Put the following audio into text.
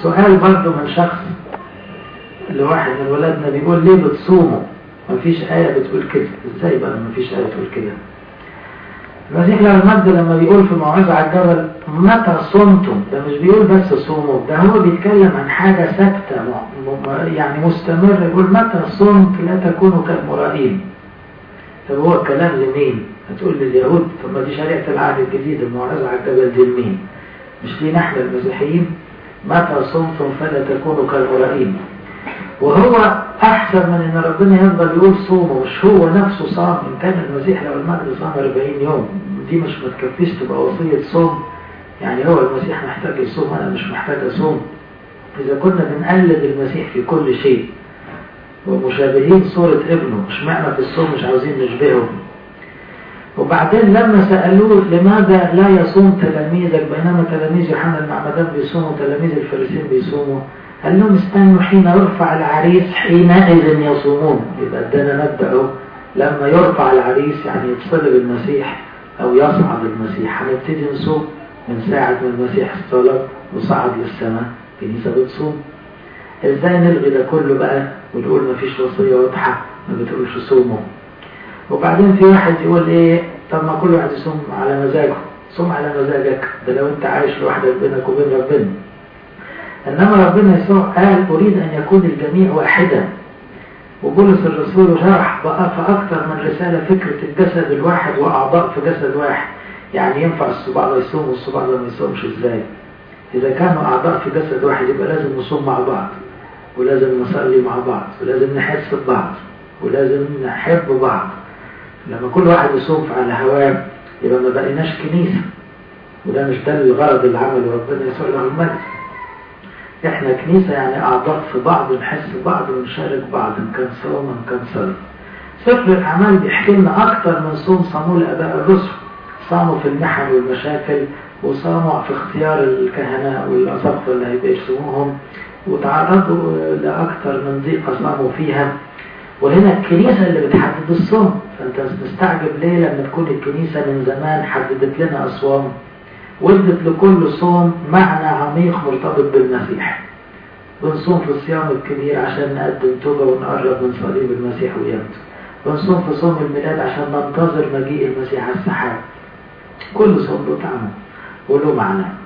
سؤال برضه من شخص لواحد من ولادنا بيقول ليه بتصوموا مفيش آية بتقول كده ازاي بقى مفيش آية تقول كده المسيح له المجد لما بيقول في موعظة على الجبل متى صمتم ده مش بيقول بس صوموا ده هو بيتكلم عن حاجة ثابتة يعني مستمر يقول متى صمت لا تكونوا كالمرائين طب هو الكلام لمين؟ هتقول لليهود طب ما دي شريعة العهد الجديد الموعظة على الجبل دي لمين؟ مش لينا احنا المسيحيين متى صمتم فلا تكونوا كالمرائين وهو أحسن من إن ربنا يفضل يقول صوموا مش هو نفسه صام إن كان المسيح لو المجد صام 40 يوم دي مش ما تكفيش تبقى وصية صوم يعني هو المسيح محتاج يصوم أنا مش محتاج أصوم إذا كنا بنقلد المسيح في كل شيء ومشابهين صورة ابنه مش معنى في الصوم مش عاوزين نشبهه وبعدين لما سألوه لماذا لا يصوم تلاميذك بينما تلاميذ يوحنا المعمدان بيصوموا تلاميذ الفريسين بيصوموا قال لهم استنوا حين يرفع العريس حينئذ يصومون يبقى ادانا مبدأ اهو لما يرفع العريس يعني يتصلب المسيح او يصعد المسيح هنبتدي نصوم من ساعة ما المسيح اصطلب وصعد للسماء كنيسة بتصوم ازاي نلغي ده كله بقى ونقول مفيش وصية واضحة ما بتقولش صوموا وبعدين في واحد يقول ايه طب ما كل واحد يصوم على مزاجه صوم على مزاجك ده لو انت عايش لوحدك بينك وبين ربنا انما ربنا يسوع قال اريد ان يكون الجميع واحدا وبولس الرسول شرح بقى في اكثر من رسالة فكرة الجسد الواحد واعضاء في جسد واحد يعني ينفع الصباع ده يصوم والصباع ده ما يصومش ازاي اذا كانوا اعضاء في جسد واحد يبقى لازم نصوم مع بعض ولازم نصلي مع بعض ولازم نحس ببعض ولازم نحب بعض لما كل واحد يصوم على هواه يبقى ما بقيناش كنيسة وده مش ده الغرض اللي عمله ربنا يسوع له المجد احنا كنيسة يعني اعضاء في بعض نحس بعض ونشارك بعض ان كان صوم ان كان صلاة سفر الاعمال بيحكي لنا اكتر من صوم صاموا لاباء الرسل صاموا في المحن والمشاكل وصاموا في اختيار الكهنة والاساقفة اللي هيبقى يصوموهم وتعرضوا لاكتر من ضيقة صاموا فيها وهنا الكنيسة اللي بتحدد الصوم فانت مستعجب ليه لما تكون الكنيسة من زمان حددت لنا أصوام وادت لكل صوم معنى عميق مرتبط بالمسيح بنصوم في الصيام الكبير عشان نقدم توبة ونقرب من صليب المسيح ويمته بنصوم في صوم الميلاد عشان ننتظر مجيء المسيح على السحاب كل صوم له طعمه وله معنى